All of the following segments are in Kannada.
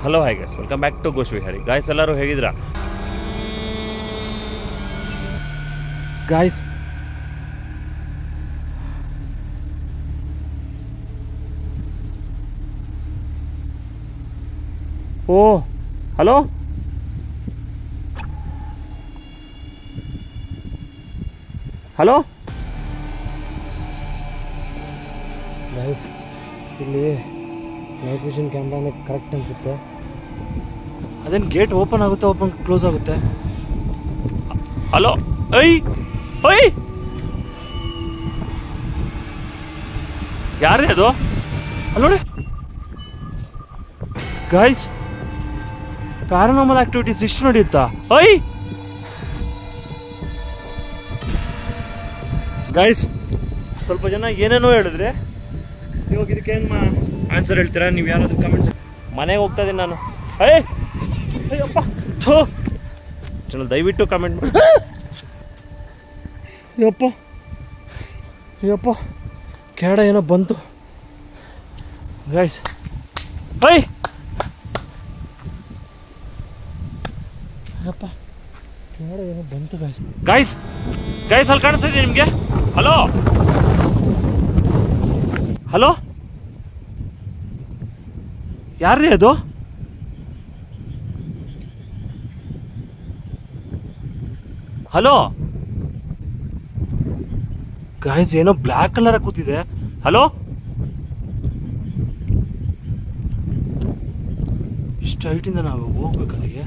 Hello hi guys welcome back to ಗೋಶ್ ವಿಹಾರಿ ಗಾಯ್ಸ್ ಎಲ್ಲರೂ ಹೇಗಿದ್ದೀರಾ guys oh hello hello guys ಇಲ್ಲಿ ನೈಟ್ ವಿಷನ್ ಕ್ಯಾಮ್ರಾನೇ ಕರೆಕ್ಟ್ ಅನಿಸುತ್ತೆ ಅದೇನು ಗೇಟ್ ಓಪನ್ ಆಗುತ್ತೆ ಓಪನ್ ಕ್ಲೋಸ್ ಆಗುತ್ತೆ ಹಲೋ ಐ ಐ ಯಾರೇ ಅದು ಅಲ್ಲಿ ನೋಡಿ ಗಾಯ್ಸ್ ಪ್ಯಾರಾನಾಮಲ್ ಆಕ್ಟಿವಿಟೀಸ್ ಇಷ್ಟು ನಡೆಯುತ್ತಾ ಐ ಗಾಯ್ಸ್ ಸ್ವಲ್ಪ ಜನ ಏನೇನೋ ಹೇಳಿದ್ರೆ ಇವಾಗ ಇದಕ್ಕೆ ಏನು ಆನ್ಸರ್ ಹೇಳ್ತೀರಾ ನೀವು ಯಾರಾದ್ರೂ ಕಮೆಂಟ್ಸ್ ಮನೆಗೆ ಹೋಗ್ತಾ ಇದ್ದೀನಿ ನಾನು ಐ ಅಯ್ಯಪ್ಪ ಥೋ ಜನ ದಯವಿಟ್ಟು ಕಮೆಂಟ್ ಮಾಡಿ ಯಪ್ಪ ಯಪ್ಪ ಕೆರಡ ಏನೋ ಬಂತು ಗೈಸ್ ಐ ಯಪ್ಪ ಕೆರಡ ಏನೋ ಬಂತು ಗೈಸ್ ಗೈಸ್ ಗೈಸ್ ಅಲ್ಲಿ ಕಾಣಿಸ್ತಾ ಇದೆ ನಿಮಗೆ ಹಲೋ ಹಲೋ ಯಾರ್ರೀ ಅದು ಹಲೋ ಗೈಸ್ ಏನೋ ಬ್ಲ್ಯಾಕ್ ಕಲರ್ ಕೂತಿದೆ ಹಲೋ ಇಷ್ಟು ಹೈಟಿಂದ ನಾವು ಹೋಗ್ಬೇಕು ಅಲ್ಲಿಗೆ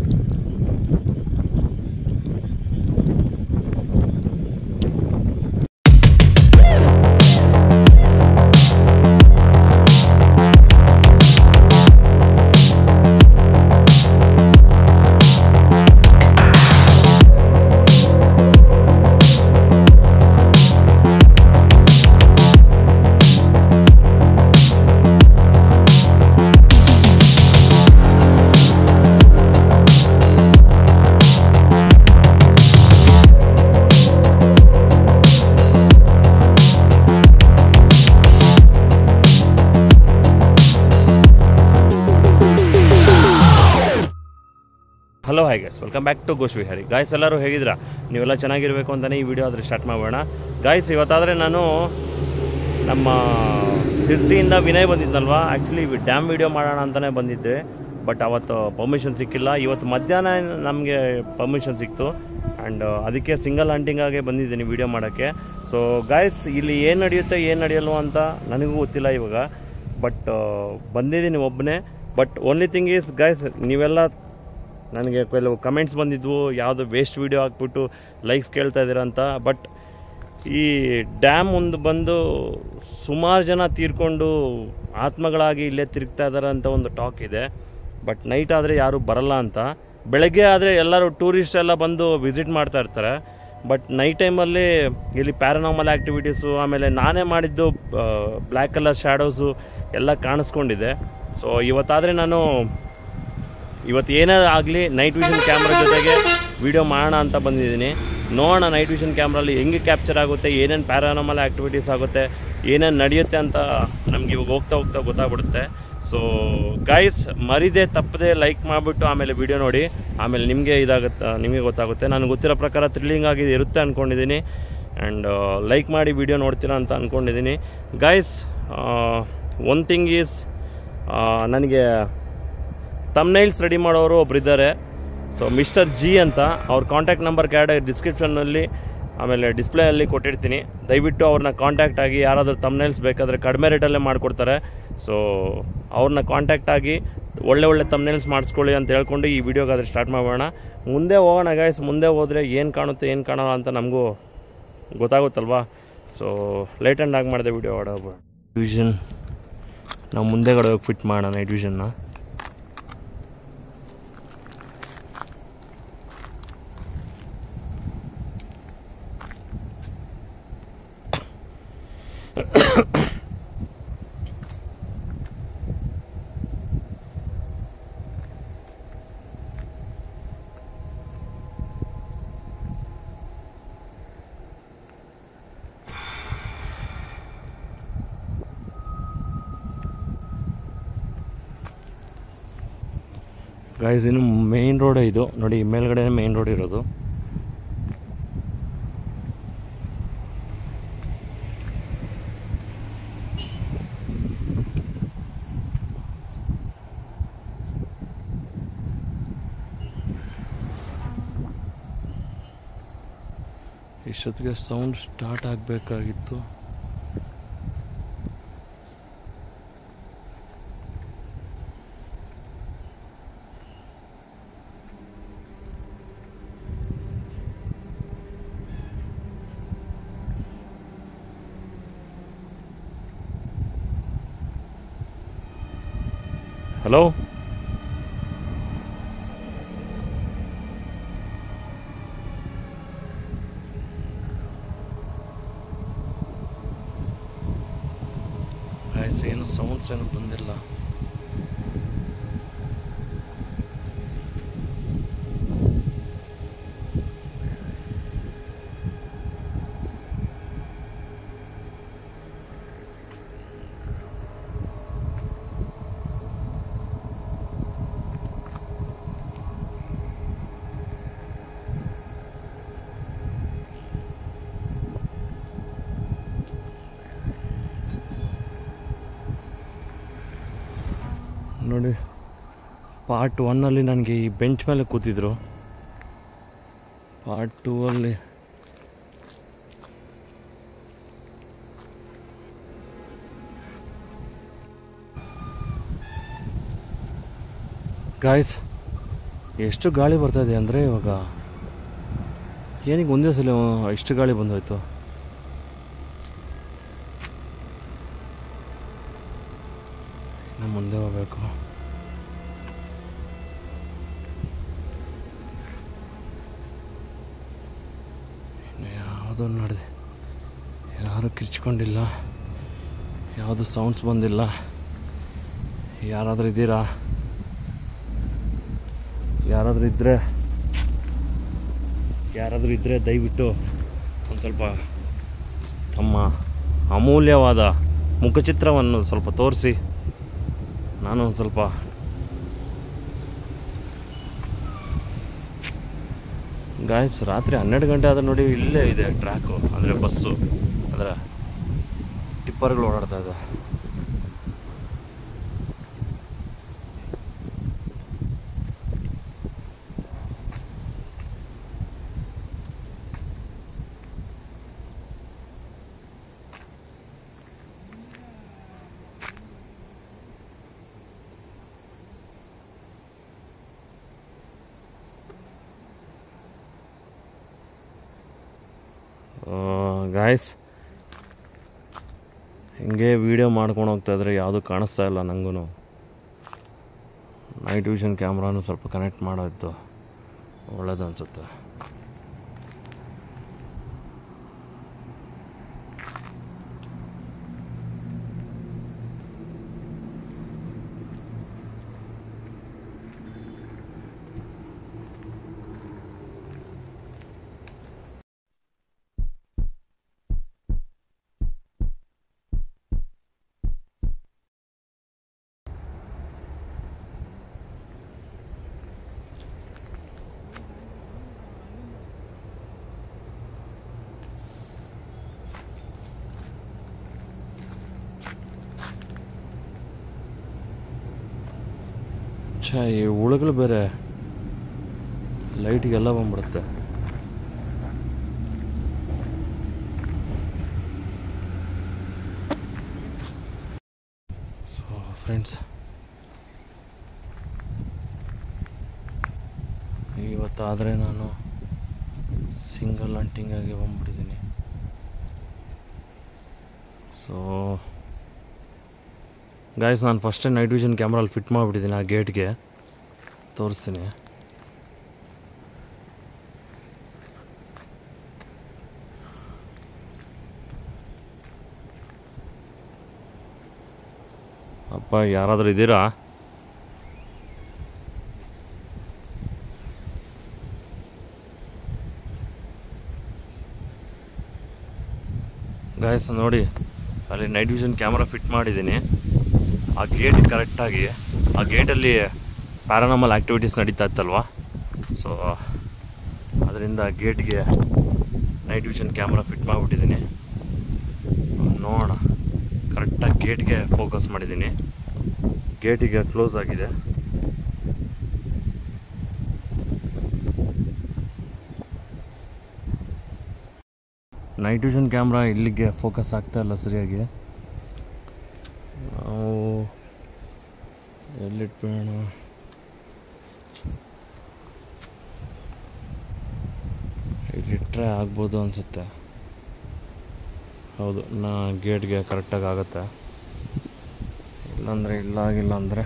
hello hi guys welcome back to ಗೋಶ್ ವಿಹಾರಿ ಗಾಯ್ಸ್ ಎಲ್ಲರೂ ಹೇಗಿದ್ದೀರಾ ನೀವೆಲ್ಲ ಚೆನ್ನಾಗಿರಬೇಕು ಅಂತಲೇ ಈ ವಿಡಿಯೋ ಆದರೆ ಸ್ಟಾರ್ಟ್ ಮಾಡೋಣ ಗಾಯ್ಸ್ ಇವತ್ತಾದರೆ ನಾನು ನಮ್ಮ ಸಿರ್ಸಿಯಿಂದ ವಿನಯ್ ಬಂದಿದ್ನಲ್ವಾ ಆ್ಯಕ್ಚುಲಿ ಡ್ಯಾಮ್ ವಿಡಿಯೋ ಮಾಡೋಣ ಅಂತಲೇ ಬಂದಿದ್ದೆ ಬಟ್ ಅವತ್ತು ಪರ್ಮಿಷನ್ ಸಿಕ್ಕಿಲ್ಲ ಇವತ್ತು ಮಧ್ಯಾಹ್ನ ನಮಗೆ ಪರ್ಮಿಷನ್ ಸಿಕ್ತು ಆ್ಯಂಡ್ ಅದಕ್ಕೆ ಸಿಂಗಲ್ ಹಂಟಿಂಗಾಗೆ ಬಂದಿದ್ದೀನಿ ವಿಡಿಯೋ ಮಾಡೋಕ್ಕೆ ಸೊ ಗಾಯ್ಸ್ ಇಲ್ಲಿ ಏನು ನಡೆಯುತ್ತೆ ಏನು ನಡೆಯಲ್ವ ಅಂತ ನನಗೂ ಗೊತ್ತಿಲ್ಲ ಇವಾಗ ಬಟ್ ಬಂದಿದ್ದೀನಿ ಒಬ್ಬನೇ but only thing is guys ನೀವೆಲ್ಲ ನನಗೆ ಕೆಲವು ಕಮೆಂಟ್ಸ್ ಬಂದಿದ್ವು ಯಾವುದು ವೇಸ್ಟ್ ವೀಡಿಯೋ ಹಾಕ್ಬಿಟ್ಟು ಲೈಕ್ಸ್ ಕೇಳ್ತಾ ಇದ್ದೀರಾ ಅಂತ ಬಟ್ ಈ ಡ್ಯಾಮ್ ಒಂದು ಬಂದು ಸುಮಾರು ಜನ ತೀರ್ಕೊಂಡು ಆತ್ಮಗಳಾಗಿ ಇಲ್ಲೇ ತಿರುಗ್ತಾ ಇದ್ದಾರೆ ಅಂತ ಒಂದು ಟಾಕ್ ಇದೆ ಬಟ್ ನೈಟ್ ಆದರೆ ಯಾರೂ ಬರಲ್ಲ ಅಂತ ಬೆಳಗ್ಗೆ ಆದರೆ ಎಲ್ಲರೂ ಟೂರಿಸ್ಟ್ ಎಲ್ಲ ಬಂದು ವಿಸಿಟ್ ಮಾಡ್ತಾ ಇರ್ತಾರೆ ಬಟ್ ನೈಟ್ ಟೈಮಲ್ಲಿ ಇಲ್ಲಿ ಪ್ಯಾರಾನಾಮಲ್ ಆ್ಯಕ್ಟಿವಿಟೀಸು ಆಮೇಲೆ ನಾನೇ ಮಾಡಿದ್ದು ಬ್ಲ್ಯಾಕ್ ಕಲರ್ ಶ್ಯಾಡೋಸು ಎಲ್ಲ ಕಾಣಿಸ್ಕೊಂಡಿದೆ ಸೊ ಇವತ್ತಾದರೆ ನಾನು ಇವತ್ತು ಏನೇ ಆಗಲಿ ನೈಟ್ ವಿಷನ್ ಕ್ಯಾಮ್ರಾ ಜೊತೆಗೆ ವಿಡಿಯೋ ಮಾಡೋಣ ಅಂತ ಬಂದಿದ್ದೀನಿ ನೋಡೋಣ ನೈಟ್ ವಿಷನ್ ಕ್ಯಾಮ್ರಲ್ಲಿ ಹೆಂಗೆ ಕ್ಯಾಪ್ಚರ್ ಆಗುತ್ತೆ ಏನೇನು ಪ್ಯಾರಾನಾಮಲ್ ಆ್ಯಕ್ಟಿವಿಟೀಸ್ ಆಗುತ್ತೆ ಏನೇನು ನಡೆಯುತ್ತೆ ಅಂತ ನಮ್ಗೆ ಇವಾಗ ಹೋಗ್ತಾ ಹೋಗ್ತಾ ಗೊತ್ತಾಗ್ಬಿಡುತ್ತೆ ಸೊ ಗೈಸ್ ಮರಿದೆ ತಪ್ಪದೆ ಲೈಕ್ ಮಾಡಿಬಿಟ್ಟು ಆಮೇಲೆ ವಿಡಿಯೋ ನೋಡಿ ಆಮೇಲೆ ನಿಮಗೆ ಇದಾಗುತ್ತೆ ನಿಮಗೆ ಗೊತ್ತಾಗುತ್ತೆ ನನಗೆ ಗೊತ್ತಿರೋ ಪ್ರಕಾರ ಥ್ರಿಲ್ಲಿಂಗ್ ಆಗಿ ಇರುತ್ತೆ ಅಂದ್ಕೊಂಡಿದ್ದೀನಿ ಆ್ಯಂಡ್ ಲೈಕ್ ಮಾಡಿ ವಿಡಿಯೋ ನೋಡ್ತೀರಾ ಅಂತ ಅಂದ್ಕೊಂಡಿದ್ದೀನಿ ಗೈಸ್ ಒನ್ ಥಿಂಗ್ ಈಸ್ ನನಗೆ ತಮ್ನೈಲ್ಸ್ ರೆಡಿ ಮಾಡೋರು ಒಬ್ರು ಇದ್ದಾರೆ ಸೊ ಮಿಸ್ಟರ್ ಜಿ ಅಂತ ಅವ್ರ ಕಾಂಟ್ಯಾಕ್ಟ್ ನಂಬರ್ ಕ್ಯಾಡ್ ಡಿಸ್ಕ್ರಿಪ್ಷನ್ನಲ್ಲಿ ಆಮೇಲೆ ಡಿಸ್ಪ್ಲೇಯಲ್ಲಿ ಕೊಟ್ಟಿರ್ತೀನಿ ದಯವಿಟ್ಟು ಅವ್ರನ್ನ ಕಾಂಟ್ಯಾಕ್ಟ್ ಆಗಿ ಯಾರಾದರೂ ತಮ್ನೈಲ್ಸ್ ಬೇಕಾದರೆ ಕಡಿಮೆ ರೇಟಲ್ಲೇ ಮಾಡಿಕೊಡ್ತಾರೆ ಸೊ ಅವ್ರನ್ನ ಕಾಂಟ್ಯಾಕ್ಟ್ ಆಗಿ ಒಳ್ಳೆ ಒಳ್ಳೆ ತಮ್ನೈಲ್ಸ್ ಮಾಡಿಸ್ಕೊಳ್ಳಿ ಅಂತ ಹೇಳ್ಕೊಂಡು ಈ ವಿಡಿಯೋಗಾದ್ರೆ ಸ್ಟಾರ್ಟ್ ಮಾಡೋಣ ಮುಂದೆ ಹೋಗೋಣ ಗಾಯ್ಸ್ ಮುಂದೆ ಹೋದರೆ ಏನು ಕಾಣುತ್ತೆ ಏನು ಕಾಣೋಲ್ಲ ಅಂತ ನಮಗೂ ಗೊತ್ತಾಗುತ್ತಲ್ವಾ ಸೊ ಲೇಟ್ ಆ್ಯಂಡ್ ಆಗಿ ಮಾಡಿದೆ ವಿಡಿಯೋ ಆಡೋ ವಿಷನ್ ನಾವು ಮುಂದೆಗಡೆ ಹೋಗಿ ಫಿಟ್ ಮಾಡೋಣ ನೈಟ್ ವಿಷನ್ನ ಗಾಯ್ಸ್ ಇನ್ನು ಮೇಯ್ನ್ ರೋಡೇ ಇದು ನೋಡಿ ಮೇಲ್ಗಡೆ ಮೇಯ್ನ್ ರೋಡ್ ಇರೋದು ಇಷ್ಟೊತ್ತಿಗೆ ಸೌಂಡ್ ಸ್ಟಾರ್ಟ್ ಆಗಬೇಕಾಗಿತ್ತು ಹಲೋ ಗಾಯ್ಸ್ ಏನು ಸೌಂಡ್ಸ್ ಏನು ಬಂದಿಲ್ಲ ನೋಡಿ ಪಾರ್ಟ್ ಒನ್ನಲ್ಲಿ ನನಗೆ ಈ ಬೆಂಚ್ ಮೇಲೆ ಕೂತಿದ್ರು ಪಾರ್ಟ್ ಟೂ ಅಲ್ಲಿ ಗಾಯ್ಸ್ ಎಷ್ಟು ಗಾಳಿ ಬರ್ತಾ ಇದೆ ಅಂದರೆ ಇವಾಗ ಏನಕ್ಕೆ ಒಂದೇ ಸಲ ಇಷ್ಟು ಗಾಳಿ ಬಂದೋಯ್ತು ಇನ್ನು ಮುಂದೆ ಹೋಗ್ಬೇಕು ಇನ್ನು ಯಾವುದೂ ನಡೆದೆ ಯಾರೂ ಕಿರ್ಚ್ಕೊಂಡಿಲ್ಲ ಯಾವುದು ಸೌಂಡ್ಸ್ ಬಂದಿಲ್ಲ ಯಾರಾದರೂ ಇದ್ದೀರಾ ಯಾರಾದರೂ ಇದ್ದರೆ ಯಾರಾದರೂ ಇದ್ದರೆ ದಯವಿಟ್ಟು ಒಂದು ಸ್ವಲ್ಪ ತಮ್ಮ ಅಮೂಲ್ಯವಾದ ಮುಖಚಿತ್ರವನ್ನು ಸ್ವಲ್ಪ ತೋರಿಸಿ ನಾನು ಒಂದು ಸ್ವಲ್ಪ ಗಾಯ್ಸ್ ರಾತ್ರಿ ಹನ್ನೆರಡು ಗಂಟೆ ಆದ್ರೆ ನೋಡಿ ಇಲ್ಲೇ ಇದೆ ಟ್ರ್ಯಾಕು ಅಂದರೆ ಬಸ್ಸು ಅಂದರೆ ಟಿಪ್ಪರ್ಗಳು ಓಡಾಡ್ತಾ ಇದೆ ಗಾಯ್ಸ್ ಹಿಂಗೆ ವೀಡಿಯೋ ಮಾಡ್ಕೊಂಡು ಹೋಗ್ತಾ ಇದ್ರೆ ಯಾವುದು ಕಾಣಿಸ್ತಾ ಇಲ್ಲ ನನಗೂ ನೈಟ್ ವಿಷನ್ ಕ್ಯಾಮ್ರಾನು ಸ್ವಲ್ಪ ಕನೆಕ್ಟ್ ಮಾಡೋದು ಒಳ್ಳೇದು ಅನಿಸುತ್ತೆ ಛೇ ಈ ಹುಳುಗಳು ಬೇರೆ ಲೈಟಿಗೆಲ್ಲ ಬಂದ್ಬಿಡುತ್ತೆ ಸೊ ಫ್ರೆಂಡ್ಸ್ ಇವತ್ತಾದರೆ ನಾನು ಸಿಂಗಲ್ ಹಂಟಿಂಗಾಗಿ ಬಂದ್ಬಿಟ್ಟಿದ್ದೀನಿ ಸೊ ಗಾಯ್ಸ್ ನಾನು ಫಸ್ಟೇ ನೈಟ್ ವಿಷನ್ ಕ್ಯಾಮ್ರಲ್ಲಿ ಫಿಟ್ ಮಾಡಿಬಿಟ್ಟಿದ್ದೀನಿ ಆ ಗೇಟ್ಗೆ ತೋರಿಸ್ತೀನಿ ಅಪ್ಪ ಯಾರಾದರೂ ಇದ್ದೀರಾ ಗಾಯಸ್ ನೋಡಿ ಅಲ್ಲಿ ನೈಟ್ ವಿಷನ್ ಕ್ಯಾಮ್ರಾ ಫಿಟ್ ಮಾಡಿದ್ದೀನಿ ಆ ಗೇಟ್ ಕರೆಕ್ಟಾಗಿ ಆ ಗೇಟಲ್ಲಿ ಪ್ಯಾರಾನಾಮಲ್ ಆ್ಯಕ್ಟಿವಿಟೀಸ್ ನಡೀತಾ ಇತ್ತಲ್ವ ಸೊ ಅದರಿಂದ ಗೇಟ್ಗೆ ನೈಟ್ ವಿಷನ್ ಕ್ಯಾಮ್ರಾ ಫಿಟ್ ಮಾಡಿಬಿಟ್ಟಿದ್ದೀನಿ ನೋಡೋಣ ಕರೆಕ್ಟಾಗಿ ಗೇಟ್ಗೆ ಫೋಕಸ್ ಮಾಡಿದ್ದೀನಿ ಗೇಟಿಗೆ ಕ್ಲೋಸ್ ಆಗಿದೆ ನೈಟ್ ವಿಷನ್ ಕ್ಯಾಮ್ರಾ ಇಲ್ಲಿಗೆ ಫೋಕಸ್ ಆಗ್ತಾ ಇಲ್ಲ ಸರಿಯಾಗಿ ನಾವು ಎಲ್ಲಿಟ್ಬೇಡ ಇಲ್ಲಿಟ್ಟರೆ ಆಗ್ಬೋದು ಅನಿಸುತ್ತೆ ಹೌದು ನಾ ಗೇಟ್ಗೆ ಕರೆಕ್ಟಾಗಿ ಆಗುತ್ತೆ ಇಲ್ಲಾಂದರೆ ಇಲ್ಲ ಆಗಿಲ್ಲ ಅಂದರೆ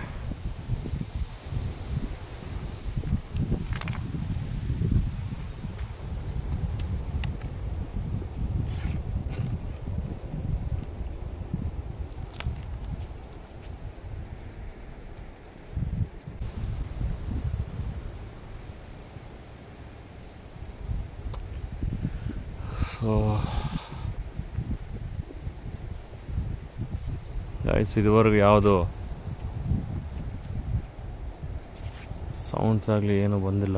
ಸೊ ಗೈಸ್ ಇದುವರೆಗೂ ಯಾವುದು ಸೌಂಡ್ಸ್ ಆಗಲಿ ಏನೂ ಬಂದಿಲ್ಲ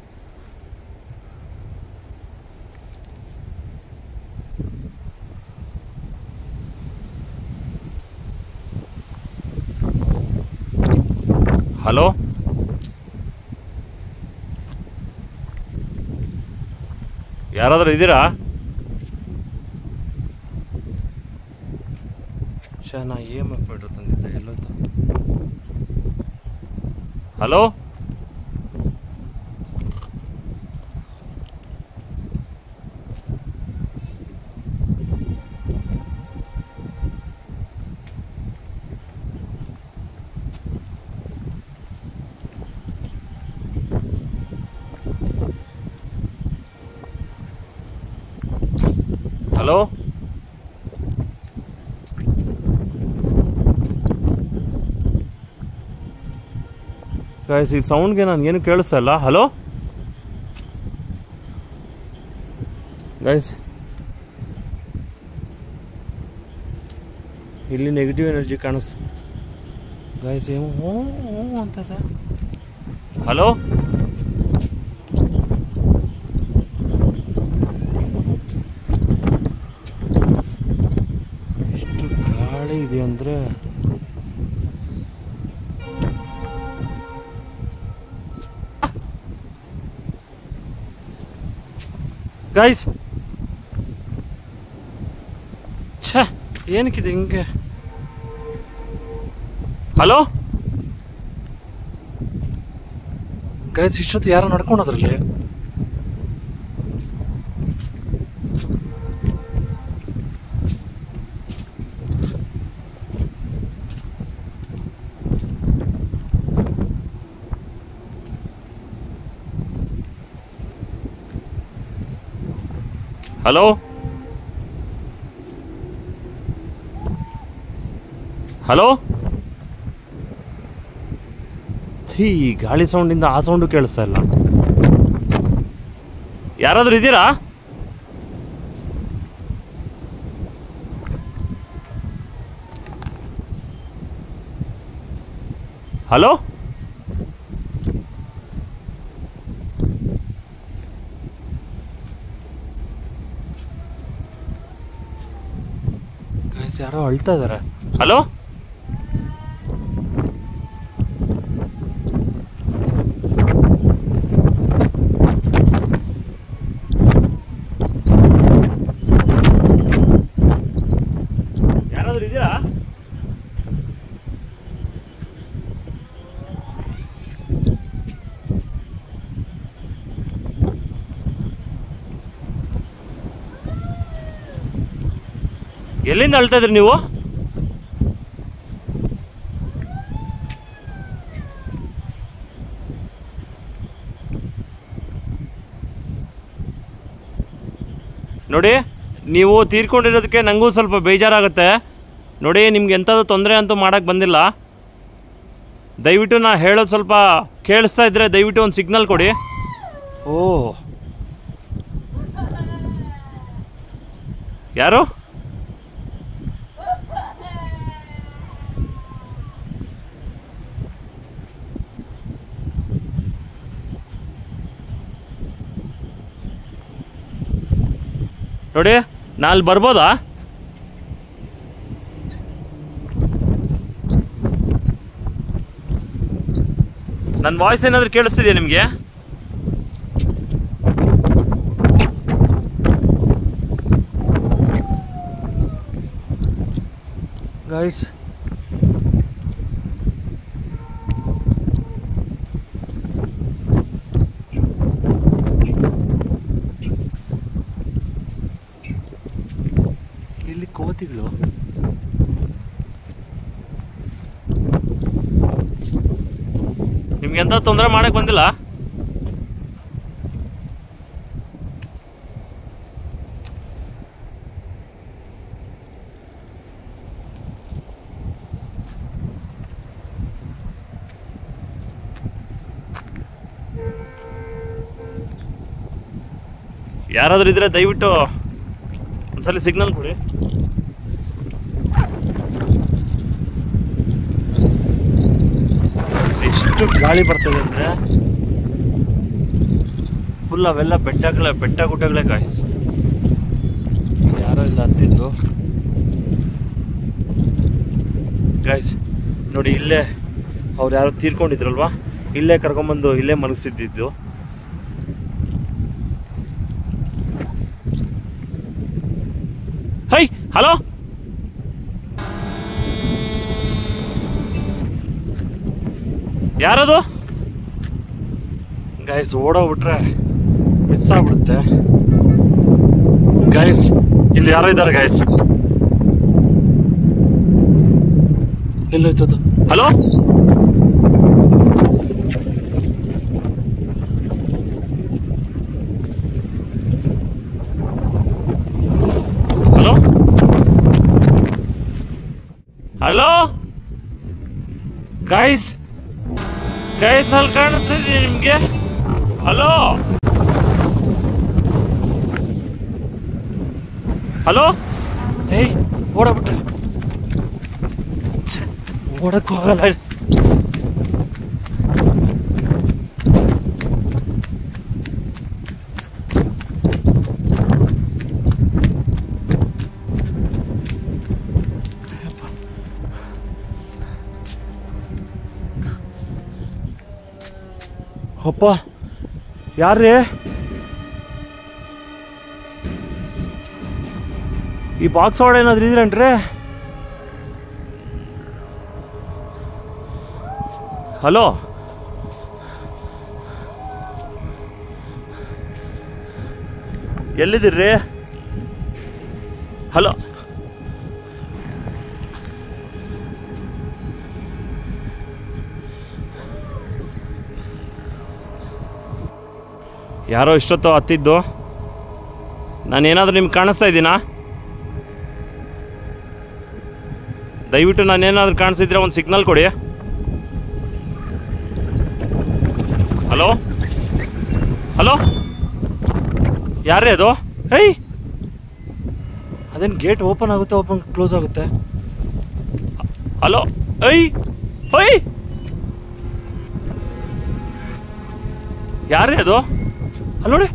ಹಲೋ ಯಾರಾದರೂ ಇದ್ದೀರಾ ಶಾ ನಾ ಇ ಎಮ್ ಎಫ್ ಮೀಟ್ರ್ ತಂದಿದ್ದೆ ಎಲ್ಲೋಯ್ತು ಹಲೋ ಹಲೋ ಗೈಸ್ ಈ ಸೌಂಡ್ಗೆ ನಾನು ಏನು ಕೇಳಿಸ್ತಾ ಇಲ್ಲ ಹಲೋ ಗೈಸ್ ಇಲ್ಲಿ ನೆಗೆಟಿವ್ ಎನರ್ಜಿ ಕಾಣಿಸ್ ಗೈಸ್ ಏನು ಹ್ಞೂ ಹ್ಞೂ ಅಂತದೆ ಹಲೋ ಎಷ್ಟು ಗಾಳಿ ಇದೆ ಅಂದರೆ ಗೈಸ್ ಛೇ ಏನಕ್ಕಿದೆ ಹಿಂಗೆ ಹಲೋ ಗೈಸ್ ಇಷ್ಟೊತ್ತು ಯಾರು ನಡ್ಕೊಂಡೋದ್ರಲ್ಲಿ ಹಲೋ ಹಲೋ ಥೀ ಗಾಳಿ ಸೌಂಡಿಂದ ಆ ಸೌಂಡು ಕೇಳಿಸ್ತಾ ಇಲ್ಲ ಯಾರಾದರೂ ಇದ್ದೀರಾ ಹಲೋ ಗೈಸ್ ಯಾರೋ ಅಳ್ತಾ ಇದ್ದಾರೆ ಹಲೋ ಯಾರಾದ್ರೂ ಇದ್ದೀರಾ ಎಲ್ಲಿಂದ ಅಳ್ತಾ ಇದ್ರಿ ನೀವು ನೋಡಿ ನೀವು ತೀರ್ಕೊಂಡಿರೋದಕ್ಕೆ ನನಗೂ ಸ್ವಲ್ಪ ಬೇಜಾರಾಗುತ್ತೆ ನೋಡಿ ನಿಮ್ಗೆ ಎಂಥದ್ದು ತೊಂದರೆ ಅಂತೂ ಮಾಡೋಕ್ಕೆ ಬಂದಿಲ್ಲ ದಯವಿಟ್ಟು ನಾ ಹೇಳೋದು ಸ್ವಲ್ಪ ಕೇಳಿಸ್ತಾ ಇದ್ದರೆ ದಯವಿಟ್ಟು ಒಂದು ಸಿಗ್ನಲ್ ಕೊಡಿ ಓ ಯಾರು ನೋಡಿ ನಾ ಅಲ್ಲಿ ಬರ್ಬೋದಾ ನನ್ನ ವಾಯ್ಸ್ ಏನಾದರೂ ಕೇಳಿಸ್ತಿದೆಯಾ ನಿಮಗೆ ಗೈಸ್ ಇಲ್ಲಿ ಕೋತಿಗಳು ನಿಮ್ಗೆ ಎಂತ ತೊಂದರೆ ಮಾಡಕ್ ಬಂದಿಲ್ಲ ಯಾರಾದ್ರೂ ಇದ್ರೆ ದಯವಿಟ್ಟು ಒಂದ್ಸಲ ಸಿಗ್ನಲ್ ಕೊಡಿ ಎಷ್ಟು ಗಾಳಿ ಬರ್ತದೆ ಅಂದರೆ ಫುಲ್ ಅವೆಲ್ಲ ಬೆಟ್ಟಗಳೇ ಬೆಟ್ಟ ಗುಡ್ಡಗಳೇ ಗಾಯ್ಸ್ ಯಾರೋ ಇಲ್ಲ ಹತ್ತಿದ್ರು ಗಾಯ್ಸ್ ನೋಡಿ ಇಲ್ಲೇ ಅವ್ರು ಯಾರೋ ತೀರ್ಕೊಂಡಿದ್ರಲ್ವಾ ಇಲ್ಲೇ ಕರ್ಕೊಂಬಂದು ಇಲ್ಲೇ ಮಲಗಿಸಿದ್ದು ಹೈ ಹಲೋ ಯಾರದು ಗೈಸ್ ಓಡೋಗ್ಬಿಟ್ರೆ ಮಿಸ್ ಆಗ್ಬಿಡುತ್ತೆ ಗೈಸ್ ಇಲ್ಲಿ ಯಾರೋ ಇದ್ದಾರೆ ಗೈಸ್ ಎಲ್ಲೋಯ್ತದು hello hello hello guys guys ಅಲ್ಲಿ ಕಾಣಿಸ್ತಿದೀಯ ನಿಮ್ಗೆ ಹಲೋ ಹಲೋ ಏಯ್ ಓಡೋಗ್ಬಿಟ್ರೆ ಓಡಕ್ ಹೋಗಲ್ಲ ಅಪ್ಪ ಯಾರ್ರೀ ಈ ಬಾಕ್ಸ್ ಒಳಗೆ ಏನಾದ್ರು ಇದ್ರೇನ್ರಿ ಹಲೋ ಎಲ್ಲಿದ್ದೀರ್ರಿ ಹಲೋ ಯಾರೋ ಇಷ್ಟೊತ್ತು ಹತ್ತಿದ್ದು ನಾನೇನಾದರೂ ನಿಮ್ಗೆ ಕಾಣಿಸ್ತಾ ಇದ್ದೀನಾ ದಯವಿಟ್ಟು ನಾನೇನಾದರೂ ಕಾಣಿಸಿದ್ರೆ ಒಂದು ಸಿಗ್ನಲ್ ಕೊಡಿ ಹಲೋ ಹಲೋ ಯಾರೇ ಅದು ಹೇಯ್ ಅದೇನು ಗೇಟ್ ಓಪನ್ ಆಗುತ್ತೆ ಓಪನ್ ಕ್ಲೋಸ್ ಆಗುತ್ತೆ ಹಲೋ ಏಯ್ ಹೊಯ್ ಯಾರೇ ಅದು ಅಲ್ಲಿ ನೋಡಿ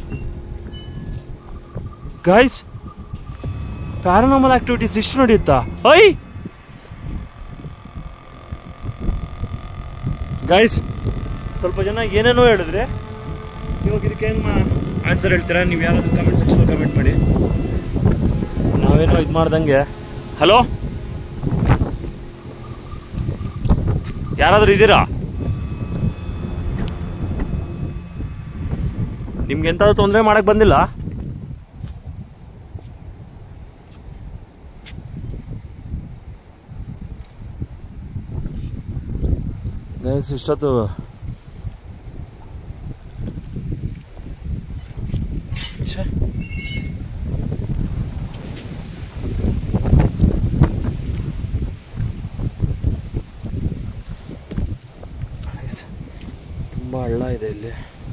ಗೈಸ್ ಪ್ಯಾರಾನಾಮಲ್ ಆಕ್ಟಿವಿಟೀಸ್ ಇಷ್ಟು ನಡೆಯುತ್ತಾ ಹೊಯ್ ಗೈಸ್ ಸ್ವಲ್ಪ ಜನ ಏನೇನೋ ಹೇಳಿದ್ರೆ ಇವಾಗ ಇದಕ್ಕೆ ಹೆಂಗೆ ಆನ್ಸರ್ ಹೇಳ್ತೀರಾ ನೀವು ಯಾರಾದರೂ ಕಮೆಂಟ್ ಸೆಕ್ಷನ್ ಕಮೆಂಟ್ ಮಾಡಿ ನಾವೇನೋ ಇದು ಮಾಡ್ದಂಗೆ ಹಲೋ ಯಾರಾದರೂ ಇದ್ದೀರಾ ನಿಮ್ಗೆ ಎಂತಾದ್ರು ತೊಂದರೆ ಮಾಡಕ್ ಬಂದಿಲ್ಲ ಗೈಸ್ ಇಷ್ಟೊತ್ತು ಛೆ. Guys, ತುಂಬಾ ಹಳ್ಳ ಇದೆ ಇಲ್ಲಿ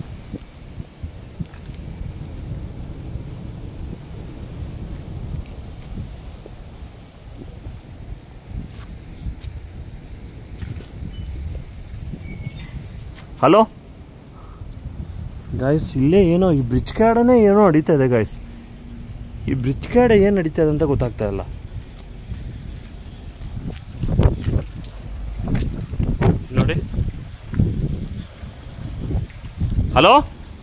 ಹಲೋ ಗಾಯ್ಸ್ ಇಲ್ಲೇ ಏನೋ ಈ ಬ್ರಿಡ್ಜ್ ಕಾಡನೇ ಏನೋ ನಡೀತಾ ಇದೆ ಗಾಯ್ಸ್ ಈ ಬ್ರಿಡ್ಜ್ ಕಡೆ ಏನು ನಡೀತದೆ ಅಂತ ಗೊತ್ತಾಗ್ತಾ ಇಲ್ಲ ನೋಡಿ ಹಲೋ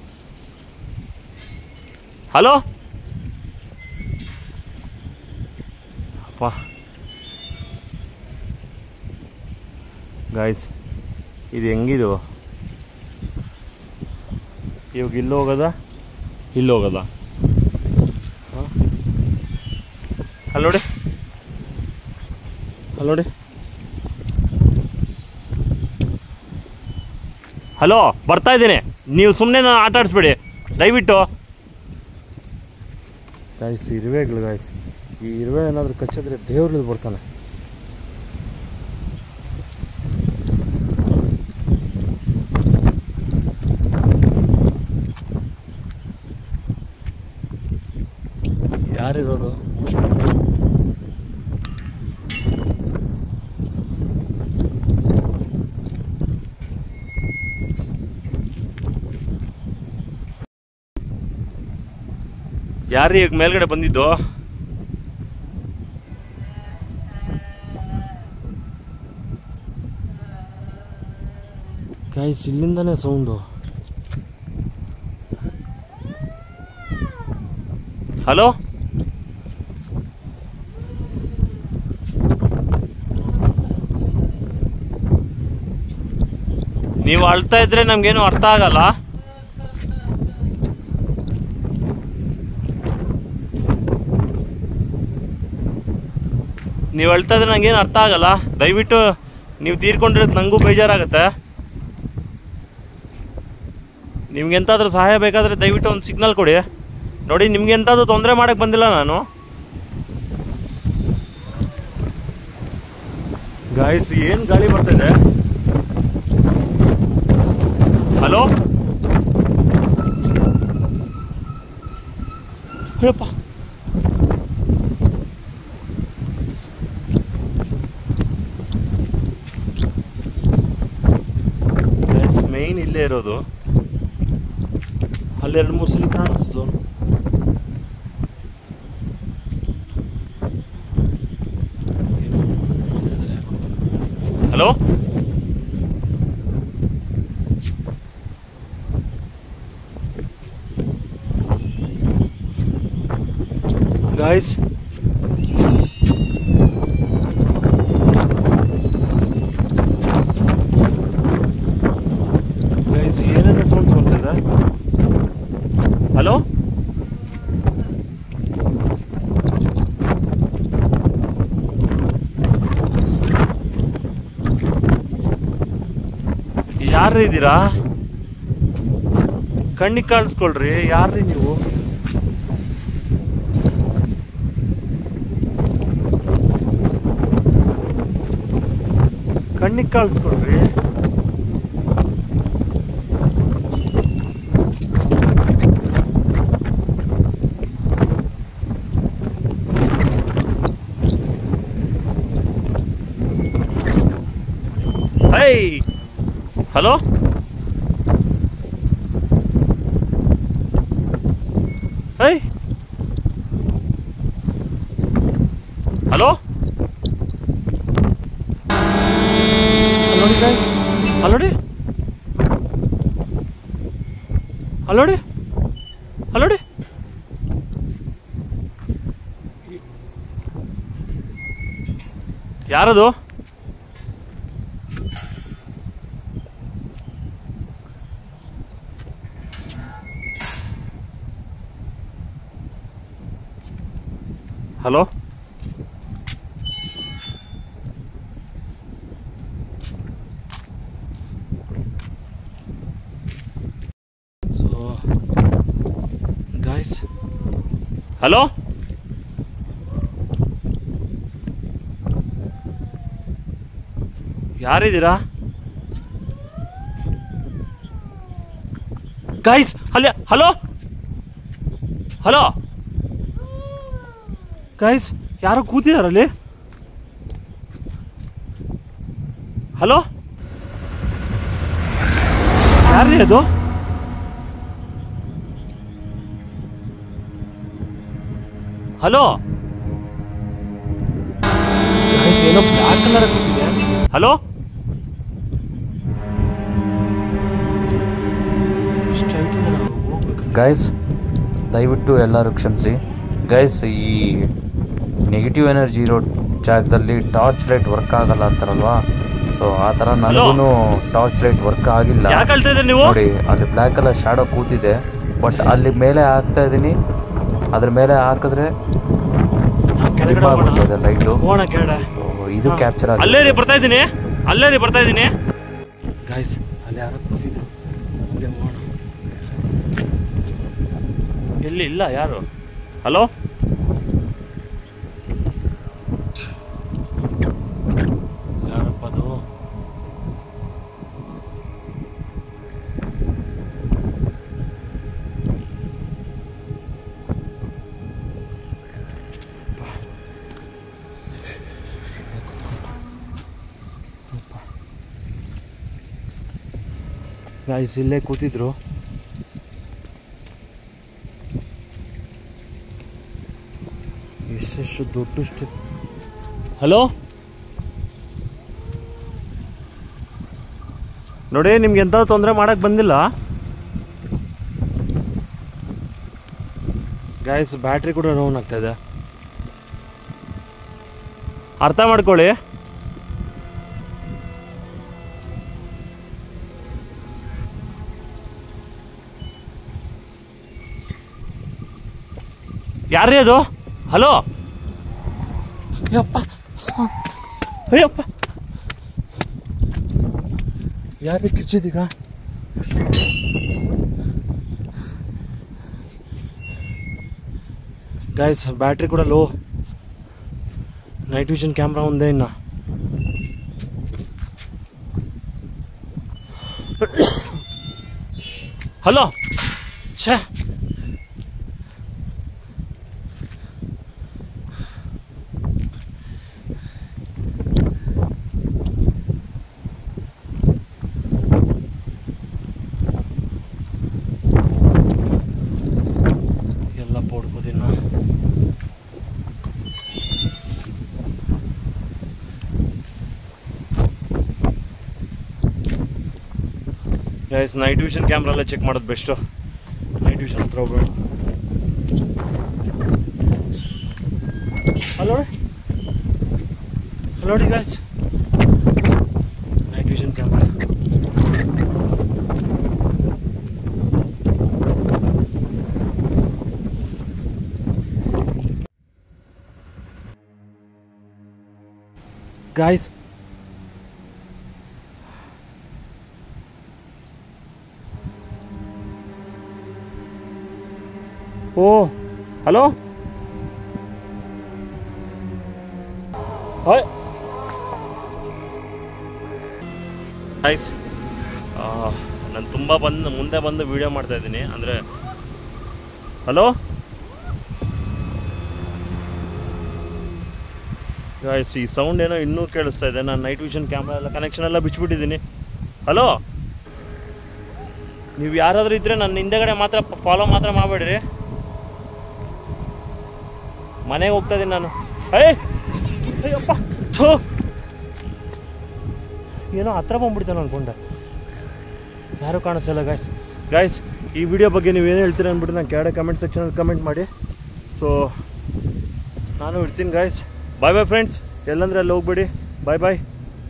ಹಲೋ ಅಪ್ಪ ಗಾಯ್ಸ್ ಇದು ಹೆಂಗಿದು ಇವಾಗ ಇಲ್ಲಿ ಹೋಗೋದ ಇಲ್ಲಿ ಹೋಗೋದ ಅಲ್ಲಿ ನೋಡಿ ಅಲ್ಲಿ ನೋಡಿ ಹಲೋ ಬರ್ತಾ ಇದ್ದೀನಿ ನೀವು ಸುಮ್ಮನೆ ನಾನು ಆಟ ಆಡಿಸ್ಬೇಡಿ ದಯವಿಟ್ಟು ಗಾಯ್ಸ್ ಇರುವೆಗಳು ಗಾಯ್ಸ್ ಈ ಇರುವೆ ಏನಾದರೂ ಕಚ್ಚಿದ್ರೆ ದೇವ್ರಲ್ಲಿ ಬರ್ತಾನೆ ಯಾರಿರೋದು ಯಾರು ಈಗ ಮೇಲ್ಗಡೆ ಬಂದಿದ್ದು ಗಾಯ್ಸ್ ಇಲ್ಲಿಂದನೇ ಸೌಂಡು ಹಲೋ ನೀವು ಅಳ್ತಾ ಇದ್ರೆ ನಮ್ಗೇನು ಅರ್ಥ ಆಗಲ್ಲ ನೀವು ಅಳ್ತಾ ಇದ್ರೆ ನಂಗೇನು ಅರ್ಥ ಆಗಲ್ಲ ದಯವಿಟ್ಟು ನೀವು ತೀರ್ಕೊಂಡಿರೋದು ನನಗೂ ಬೇಜಾರಾಗುತ್ತೆ ನಿಮ್ಗೆ ಎಂತಾದ್ರೂ ಸಹಾಯ ಬೇಕಾದರೆ ದಯವಿಟ್ಟು ಒಂದು ಸಿಗ್ನಲ್ ಕೊಡಿ ನೋಡಿ ನಿಮ್ಗೆ ಎಂತಾದ್ರೂ ತೊಂದರೆ ಮಾಡಕ್ಕೆ ಬಂದಿಲ್ಲ ನಾನು ಗಾಯ್ಸ್ ಏನು ಗಾಳಿ ಬರ್ತಿದೆ ಹಲೋ ಹೇಳಪ್ಪ ಮೇಯ್ನ್ ಇಲ್ಲೇ ಇರೋದು ಅಲ್ಲಿ ಎರಡು ಮೂರು ಸಲ ಕಾಣಿಸ್ತು ಹಲೋ ಗಾಯ್ಸ್ ಗೈಸ್ ಏನೇನು ಸೌಂಡ್ಸ್ ಬರ್ತಿದೆ ಹಲೋ ಯಾರು ಇದ್ದೀರಾ ಕಣ್ಣಿಗೆ ಕಾಣಿಸ್ಕೊಳ್ರಿ ಯಾರ್ರಿ ನೀವು ಕಣ್ಣಿಗೆ ಕಾಣಿಸ್ಕೊಳ್ರಿ ಹೈ ಹಲೋ ಹೈ ಹಲೋ ನೋಡಿ ಗಾಯ್ಸ್ ಅಲ್ಲೋಡಿ ಅಲ್ಲೋಡಿ ಅಲ್ಲೋಡಿ ಯಾರದು ಹಲೋ ಸೊ ಗಾಯ್ಸ್ ಹಲೋ ಯಾರಿದ್ದೀರಾ ಗೈಸ್ ಅಲ್ಲಿ ಹಲೋ ಹಲೋ ಗೈಸ್ ಯಾರೋ ಕೂತಿದಾರಲ್ಲಿ ಹಲೋ ಯಾರ್ರೀ ಅದು ಹಲೋ ಗೈಸ್ ಏನೋ ಬ್ಲ್ಯಾಕ್ ಕಲರ್ ಕೂತಿದೆ ಹಲೋ ಇಷ್ಟು ಹೈಟಿಂದ ನಾವು ಹೋಗ್ಬೇಕು ಗೈಸ್ ದಯವಿಟ್ಟು ಎಲ್ಲರೂ ಕ್ಷಮಿಸಿ ಗೈಸ್ ಈ ನೆಗೆಟಿವ್ ಎನರ್ಜಿ ಇರೋ ಜಾಗದಲ್ಲಿ ಟಾರ್ಚ್ ಲೈಟ್ ವರ್ಕ್ ಆಗಲ್ಲ ಅಂತಾರಲ್ವಾ ಸೊ ಆ ಥರ ನನಗೂ ಟಾರ್ಚ್ ಲೈಟ್ ವರ್ಕ್ ಆಗಿಲ್ಲ ಯಾಕೆ ಹೇಳ್ತಾ ಇದ್ದೀರಿ ನೀವು ನೋಡಿ ಅಲ್ಲಿ ಬ್ಲ್ಯಾಕ್ ಕಲರ್ ಶಾಡೋ ಕೂತಿದೆ ಬಟ್ ಅಲ್ಲಿ ಮೇಲೆ ಹಾಕ್ತಾ ಇದ್ದೀನಿ ಅದ್ರ ಮೇಲೆ ಹಾಕಿದ್ರೆ ನಾವು ಕೆಳಗಡೆ dim ಹೋಗೋಣ ಆಗ್ಬಿಟ್ಟಿದೆ ಲೈಟು ಹೋಗೋಣ ಕೆಳಗಡೆ ಇದು ಕ್ಯಾಪ್ಚರ್ ಅಲ್ಲೇ ರೀ ಆಗಿದೆ ಬರ್ತಾ ಇದ್ದೀನಿ ಅಲ್ಲೇ ರೀ ಬರ್ತಾ ಇದ್ದೀನಿ ಗೈಸ್ ಅಲ್ಲಿ ಯಾರೋ ಕೂತಿದ್ರು ಅಲ್ಲೇ ಹೋಗೋಣ ಎಲ್ಲಿ ಇಲ್ಲ ಯಾರು ಹಲೋ ಯಾರಪ್ಪ ಅದು ಗಾಯ್ಸ್ ಇಲ್ಲೇ ಕೂತಿದ್ರು ಎಷ್ಟೆಷ್ಟು ದೊಡ್ಡ ಸ್ಟೆಪ್ ಹಲೋ ನೋಡಿ ನಿಮ್ಗೆ ಎಂಥ ತೊಂದರೆ ಮಾಡಕ್ ಬಂದಿಲ್ಲ ಗಾಯ್ಸ್ ಬ್ಯಾಟ್ರಿ ಕೂಡ ಡೌನ್ ಆಗ್ತಾ ಇದೆ ಅರ್ಥ ಮಾಡ್ಕೊಳ್ಳಿ ಯಾರ್ರೀ ಅದು ಹಲೋ ಯಪ್ಪ ಅಯ್ಯಪ್ಪ ಯಾರಿಗೆ ಕಿರ್ಚಿದೀಗ ಗೈಸ್ ಬ್ಯಾಟ್ರಿ ಕೂಡ ಲೋ ನೈಟ್ ವಿಷನ್ ಕ್ಯಾಮ್ರಾ ಒಂದೇ ಇನ್ನ ಹಲೋ ಛೇ ಎಲ್ಲ ಪೋಡ್ಕೋದಿನ್ನ ಗೈಸ್ ನೈಟ್ ವಿಷನ್ ಕ್ಯಾಮ್ರಾ ಎಲ್ಲ ಚೆಕ್ ಮಾಡೋದು ಬೆಸ್ಟು ನೈಟ್ ವಿಷನ್ ಹತ್ರ ಹೋಗೋಣ ಹಲೋ ಹಲೋ ಡಿ guys night vision camera guys oh hello hi guys ನಾನು ತುಂಬ ಬಂದು ಮುಂದೆ ಬಂದು ವಿಡಿಯೋ ಮಾಡ್ತಾ ಇದ್ದೀನಿ ಅಂದರೆ ಹಲೋ ಗಾಯ್ಸ್ ಈ ಸೌಂಡ್ ಏನೋ ಇನ್ನೂ ಕೇಳಿಸ್ತಾ ಇದೆ ನಾನು ನೈಟ್ ವಿಷನ್ ಕ್ಯಾಮ್ರಾ ಎಲ್ಲ ಕನೆಕ್ಷನ್ ಎಲ್ಲ ಬಿಚ್ಚಿಬಿಟ್ಟಿದ್ದೀನಿ ಹಲೋ ನೀವು ಯಾರಾದರೂ ಇದ್ದರೆ ನನ್ನ ಹಿಂದೆಗಡೆ ಮಾತ್ರ ಫಾಲೋ ಮಾತ್ರ ಮಾಡಬೇಡ್ರಿ ಮನೆಗೆ ಹೋಗ್ತಾ ಇದ್ದೀನಿ ನಾನು ಏಯ್ ಅಯ್ಯಪ್ಪ ಥೂ ಏನೋ ಹತ್ರ ಬಂದ್ಬಿಡ್ತಾನೆ ಅನ್ಕೊಂಡೆ ಯಾರು ಕಾಣಿಸಲ್ಲ ಗಾಯ್ಸ್ ಗಾಯ್ಸ್ ಈ ವಿಡಿಯೋ ಬಗ್ಗೆ ನೀವು ಏನು ಹೇಳ್ತೀರಾ ಅಂದ್ಬಿಟ್ಟು ನಾನು ಕೆಳಗಡೆ ಕಮೆಂಟ್ ಸೆಕ್ಷನಲ್ಲಿ ಕಮೆಂಟ್ ಮಾಡಿ ಸೊ ನಾನು ಇರ್ತೀನಿ ಗಾಯ್ಸ್ ಬಾಯ್ ಬಾಯ್ ಫ್ರೆಂಡ್ಸ್ ಎಲ್ಲಂದ್ರೆ ಅಲ್ಲಿ ಹೋಗ್ಬೇಡಿ ಬಾಯ್ ಬಾಯ್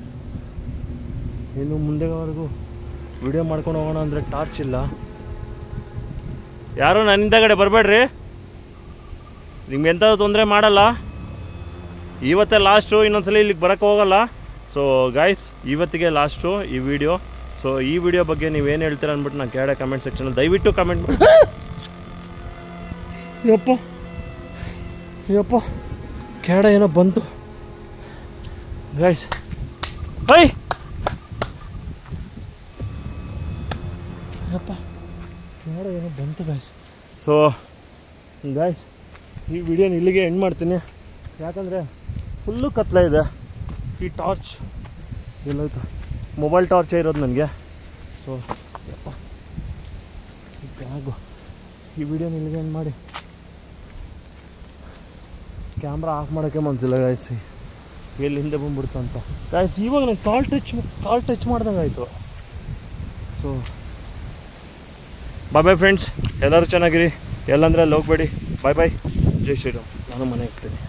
ಇನ್ನು ಮುಂದೆವರೆಗೂ ವಿಡಿಯೋ ಮಾಡ್ಕೊಂಡು ಹೋಗೋಣ ಅಂದರೆ ಟಾರ್ಚ್ ಇಲ್ಲ ಯಾರು ನನ್ನ ಹಿಂದಗಡೆ ಬರಬೇಡ್ರಿ ನಿಮ್ಗೆ ಎಂಥ ತೊಂದರೆ ಮಾಡಲ್ಲ ಇವತ್ತೇ ಲಾಸ್ಟು ಇನ್ನೊಂದ್ಸಲ ಇಲ್ಲಿಗೆ ಬರೋಕ್ಕೆ ಹೋಗಲ್ಲ ಸೊ ಗಾಯ್ಸ್ ಇವತ್ತಿಗೆ ಲಾಸ್ಟು ಈ ವಿಡಿಯೋ ಸೊ ಈ ವಿಡಿಯೋ ಬಗ್ಗೆ ನೀವೇನು ಹೇಳ್ತೀರಾ ಅಂದ್ಬಿಟ್ಟು ನಾನು ಕೆಳಗಡೆ ಕಮೆಂಟ್ ಸೆಕ್ಷನಲ್ಲಿ ದಯವಿಟ್ಟು ಕಮೆಂಟ್ ಮಾಡಿ ಯಪ್ಪ ಯಪ್ಪ ಕೆಡ ಏನೋ ಬಂತು ಗಾಯ್ಸ್ ಹೈ ಯಪ್ಪ ಕೆಡ ಏನೋ ಬಂತು ಗಾಯ್ಸ್ ಸೊ ಗಾಯ್ಸ್ ಈ ವಿಡಿಯೋನ ಇಲ್ಲಿಗೆ ಎಂಡ್ ಮಾಡ್ತೀನಿ ಯಾಕಂದರೆ ಫುಲ್ಲು ಕತ್ಲೆ ಇದೆ ಈ ಟಾರ್ಚ್ ಎಲ್ಲೋಯ್ತು ಮೊಬೈಲ್ ಟಾರ್ಚೇ ಇರೋದು ನನಗೆ ಸೊ ಯಪ್ಪ ಈ ಬ್ಯಾಗು ಈ ವಿಡಿಯೋನ ಇಲ್ಲಿಗೆ ಎಂಡ್ ಮಾಡಿ ಕ್ಯಾಮ್ರಾ ಆಫ್ ಮಾಡೋಕ್ಕೆ ಮನಸ್ಸಿಲ್ಲ ಗಾಯ್ಸ್ ಎಲ್ಲಿ ಹಿಂದೆ ಬಂದ್ಬಿಡ್ತು ಅಂತ ಗಾಯ್ಸ್ ಇವಾಗ ನಂಗೆ ಕಾಲ್ ಟಚ್ ಕಾಲ್ ಟಚ್ ಮಾಡ್ದಂಗೆ ಆಯಿತು ಸೊ ಬಾಯ್ ಬಾಯ್ ಫ್ರೆಂಡ್ಸ್ ಎಲ್ಲರೂ ಚೆನ್ನಾಗಿರಿ ಎಲ್ಲಂದ್ರೆ ಅಲ್ಲಿ ಹೋಗ್ಬೇಡಿ ಬಾಯ್ ಬಾಯ್ ಜೈ ಶ್ರೀರಾಮ್ ನಾನು ಮನೆ ಹೋಗ್ತೀನಿ